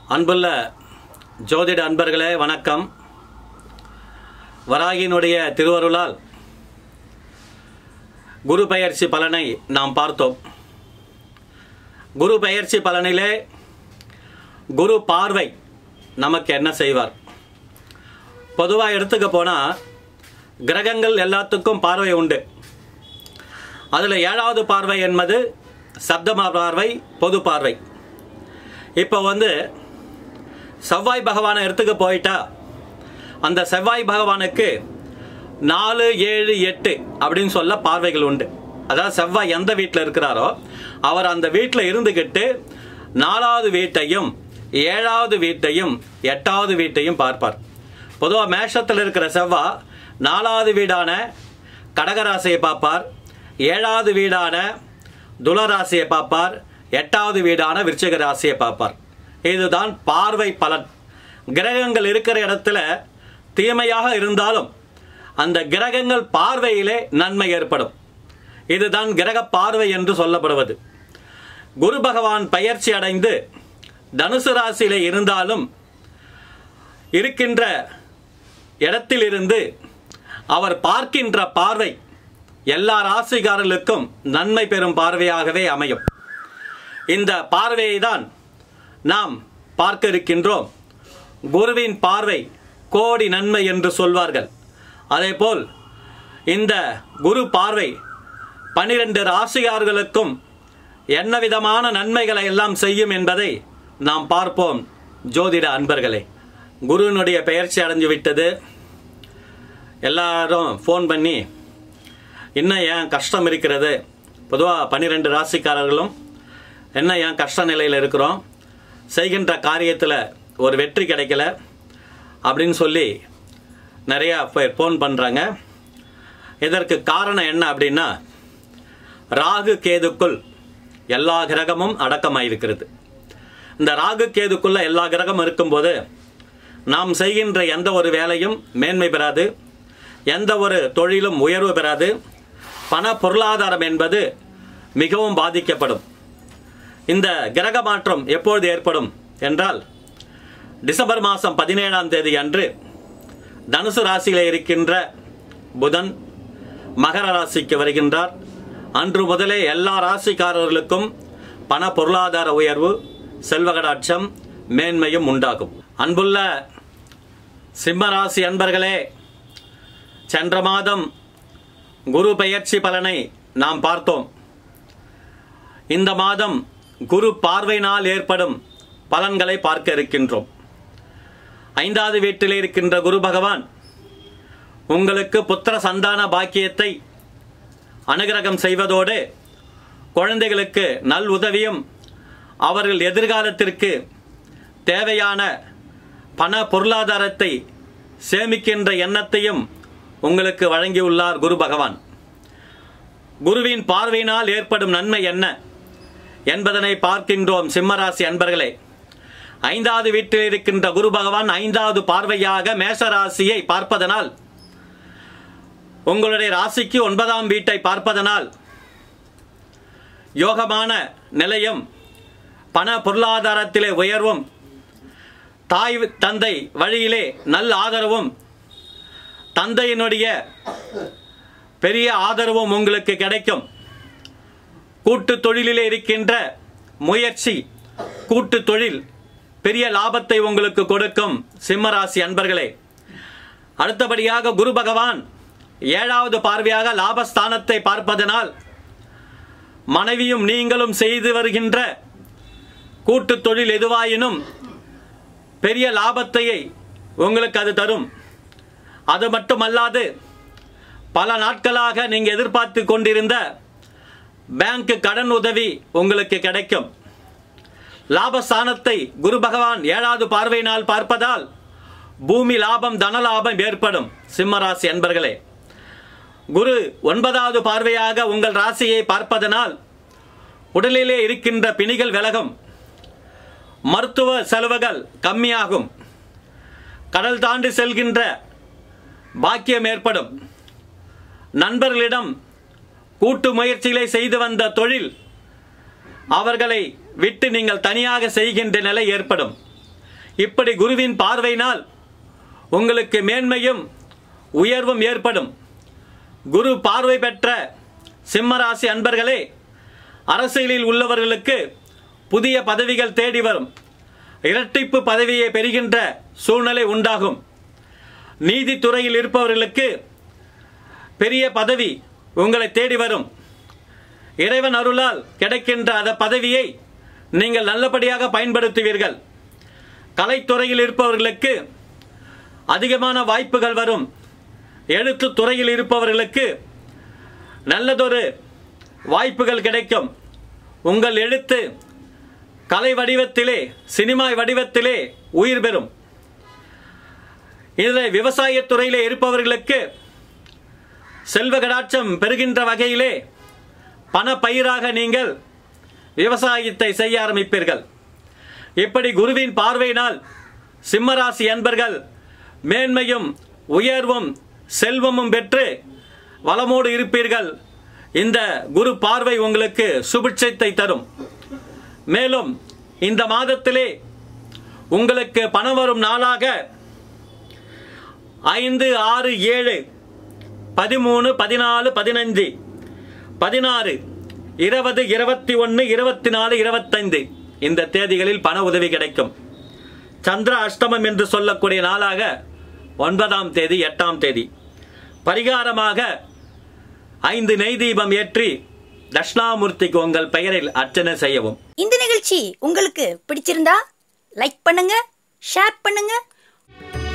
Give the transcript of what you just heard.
அன்புள்ள ஜோதிட அன்பர்களே வணக்கம் வராகியினுடைய திருவருளால் குரு பெயர்ச்சி பலனை நாம் பார்த்தோம் குரு பெயர்ச்சி பலனிலே குரு பார்வை நமக்கு என்ன செய்வார் பொதுவாக எடுத்துக்க போனால் கிரகங்கள் எல்லாத்துக்கும் பார்வை உண்டு அதில் ஏழாவது பார்வை என்பது சப்தமா பார்வை பொது பார்வை இப்போ வந்து செவ்வாய் பகவானை எடுத்துக்க போயிட்டா அந்த செவ்வாய் பகவானுக்கு நாலு ஏழு எட்டு அப்படின்னு சொல்ல பார்வைகள் உண்டு அதாவது செவ்வாய் எந்த வீட்டில் இருக்கிறாரோ அவர் அந்த வீட்டில் இருந்துக்கிட்டு நாலாவது வீட்டையும் ஏழாவது வீட்டையும் எட்டாவது வீட்டையும் பார்ப்பார் பொதுவாக மேஷத்தில் இருக்கிற செவ்வாய் நாலாவது வீடான கடகராசியை பார்ப்பார் ஏழாவது வீடான துளராசியை பார்ப்பார் எட்டாவது வீடான விருச்சிக ராசியை பார்ப்பார் இதுதான் பார்வை பலன் கிரகங்கள் இருக்கிற இடத்துல தீமையாக இருந்தாலும் அந்த கிரகங்கள் பார்வையிலே நன்மை ஏற்படும் இதுதான் கிரக பார்வை என்று சொல்லப்படுவது குரு பகவான் பயிற்சி அடைந்து தனுசு ராசியிலே இருந்தாலும் இருக்கின்ற இடத்திலிருந்து அவர் பார்க்கின்ற பார்வை எல்லா ராசிக்காரர்களுக்கும் நன்மை பெறும் பார்வையாகவே அமையும் இந்த பார்வையை தான் நாம் பார்க்க இருக்கின்றோம் குருவின் பார்வை கோடி நன்மை என்று சொல்வார்கள் அதேபோல் இந்த குரு பார்வை பனிரெண்டு ராசிகார்களுக்கும் என்ன விதமான நன்மைகளை எல்லாம் செய்யும் என்பதை நாம் பார்ப்போம் ஜோதிட அன்பர்களே குருவினுடைய பெயர்ச்சி அடைஞ்சு விட்டது எல்லாரும் ஃபோன் பண்ணி இன்னும் ஏன் கஷ்டம் இருக்கிறது பொதுவாக பன்னிரெண்டு ராசிக்காரர்களும் என்ன ஏன் கஷ்ட நிலையில் இருக்கிறோம் செய்கின்ற காரியத்தில் ஒரு வெற்றி கிடைக்கல அப்படின்னு சொல்லி நிறையா பேர் ஃபோன் பண்ணுறாங்க இதற்கு காரணம் என்ன அப்படின்னா ராகு கேதுக்குள் எல்லா கிரகமும் அடக்கமாயிருக்கிறது இந்த ராகு கேதுக்குள்ள எல்லா கிரகமும் இருக்கும்போது நாம் செய்கின்ற எந்த ஒரு வேலையும் மேன்மை பெறாது எந்த ஒரு தொழிலும் உயர்வு பெறாது பண பொருளாதாரம் என்பது மிகவும் பாதிக்கப்படும் இந்த கிரக மாற்றம் எப்பொழுது ஏற்படும் என்றால் டிசம்பர் மாதம் பதினேழாம் தேதி அன்று தனுசு ராசியில் இருக்கின்ற புதன் மகர ராசிக்கு வருகின்றார் அன்று முதலே எல்லா ராசிக்காரர்களுக்கும் பண பொருளாதார உயர்வு செல்வகடாட்சம் மேன்மையும் உண்டாகும் அன்புள்ள சிம்மராசி அன்பர்களே சென்ற மாதம் குரு பெயர்ச்சி பலனை நாம் பார்த்தோம் இந்த மாதம் குரு பார்வையினால் ஏற்படும் பலன்களை பார்க்க இருக்கின்றோம் ஐந்தாவது வீட்டில் இருக்கின்ற குரு பகவான் உங்களுக்கு புத்திர சந்தான பாக்கியத்தை அனுகிரகம் செய்வதோடு குழந்தைகளுக்கு நல் உதவியும் அவர்கள் எதிர்காலத்திற்கு தேவையான பண பொருளாதாரத்தை சேமிக்கின்ற எண்ணத்தையும் உங்களுக்கு வழங்கியுள்ளார் குரு பகவான் குருவின் பார்வையினால் ஏற்படும் நன்மை என்ன என்பதனை பார்க்கின்றோம் சிம்மராசி அன்பர்களே ஐந்தாவது வீட்டில் இருக்கின்ற குரு பகவான் ஐந்தாவது பார்வையாக மேஷராசியை பார்ப்பதனால் உங்களுடைய ராசிக்கு ஒன்பதாம் வீட்டை பார்ப்பதனால் யோகமான நிலையும் பண பொருளாதாரத்திலே உயர்வும் தாய் தந்தை வழியிலே நல்ல ஆதரவும் தந்தையினுடைய பெரிய ஆதரவும் உங்களுக்கு கிடைக்கும் கூட்டு தொழிலிலே இருக்கின்ற முயற்சி கூட்டு தொழில் பெரிய லாபத்தை உங்களுக்கு கொடுக்கும் சிம்மராசி அன்பர்களே அடுத்தபடியாக குரு பகவான் ஏழாவது பார்வையாக லாபஸ்தானத்தை பார்ப்பதனால் மனைவியும் நீங்களும் செய்து வருகின்ற கூட்டு தொழில் எதுவாயினும் பெரிய லாபத்தையை உங்களுக்கு அது தரும் அது மட்டுமல்லாது பல நாட்களாக நீங்கள் எதிர்பார்த்து கொண்டிருந்த பேங்க் கடன் உதவி உங்களுக்கு கிடைக்கும் லாபஸ்தானத்தை குரு பகவான் ஏழாவது பார்வையினால் பார்ப்பதால் பூமி லாபம் தன லாபம் ஏற்படும் சிம்மராசி என்பர்களே குரு ஒன்பதாவது பார்வையாக உங்கள் ராசியை பார்ப்பதனால் உடலிலே இருக்கின்ற பிணிகள் விலகும் மருத்துவ செலவுகள் கம்மியாகும் கடல் தாண்டி செல்கின்ற பாக்கியம் ஏற்படும் நண்பர்களிடம் கூட்டு முயற்சிகளை செய்து வந்த தொழில் அவர்களை விட்டு நீங்கள் தனியாக செய்கின்ற நிலை ஏற்படும் இப்படி குருவின் பார்வையினால் உங்களுக்கு மேன்மையும் உயர்வும் ஏற்படும் குரு பார்வை பெற்ற சிம்மராசி அன்பர்களே அரசியலில் உள்ளவர்களுக்கு புதிய பதவிகள் தேடி வரும் இரட்டிப்பு பதவியை பெறுகின்ற சூழ்நிலை உண்டாகும் நீதித்துறையில் இருப்பவர்களுக்கு பெரிய பதவி உங்களை தேடி வரும் இறைவன் அருளால் கிடைக்கின்ற அந்த பதவியை நீங்கள் நல்லபடியாக பயன்படுத்துவீர்கள் கலைத்துறையில் இருப்பவர்களுக்கு அதிகமான வாய்ப்புகள் வரும் எழுத்து துறையில் இருப்பவர்களுக்கு நல்லதொரு வாய்ப்புகள் கிடைக்கும் உங்கள் எழுத்து கலை வடிவத்திலே சினிமா வடிவத்திலே உயிர் பெறும் இதில் விவசாயத் துறையிலே இருப்பவர்களுக்கு செல்வ கடாட்சம் பெறுகின்ற வகையிலே பண பயிராக நீங்கள் விவசாயத்தை செய்ய ஆரம்பிப்பீர்கள் இப்படி குருவின் பார்வையினால் சிம்மராசி அன்பர்கள் மேன்மையும் உயர்வும் செல்வமும் பெற்று வளமோடு இருப்பீர்கள் இந்த குரு பார்வை உங்களுக்கு சுபிட்சத்தை தரும் மேலும் இந்த மாதத்திலே உங்களுக்கு பணம் வரும் நாளாக ஐந்து ஆறு ஏழு பதிமூணு பதினாலு பதினஞ்சு பதினாறு இருபது இருபத்தி ஒன்று இருபத்தி நாலு இருபத்தைந்து இந்த தேதிகளில் பண உதவி கிடைக்கும் சந்திர அஷ்டமம் என்று சொல்லக்கூடிய நாளாக ஒன்பதாம் தேதி எட்டாம் தேதி பரிகாரமாக ஐந்து நெய் தீபம் ஏற்றி தட்சிணாமூர்த்திக்கு உங்கள் பெயரில் அர்ச்சனை செய்யவும் இந்த நிகழ்ச்சி உங்களுக்கு பிடிச்சிருந்தா லைக் பண்ணுங்க ஷேர் பண்ணுங்க